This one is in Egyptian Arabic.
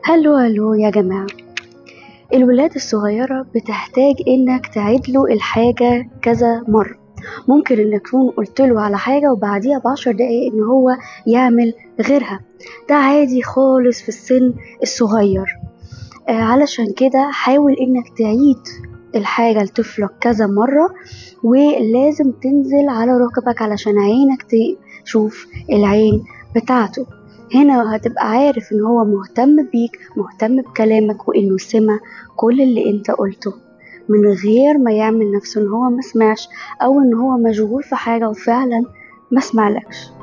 هلو هلو يا جماعة الولاد الصغيرة بتحتاج انك تعيدله الحاجة كذا مرة ممكن انك تكون قلتله على حاجة وبعديها بعشر دقايق ان هو يعمل غيرها ده عادي خالص في السن الصغير آه علشان كده حاول انك تعيد الحاجة لطفلك كذا مرة ولازم تنزل على ركبك علشان عينك تشوف العين بتاعته هنا هتبقى عارف ان هو مهتم بيك مهتم بكلامك وانه سمع كل اللي انت قلته من غير ما يعمل نفسه ان هو مسمعش او ان هو مشغول في حاجة وفعلا مسمعلكش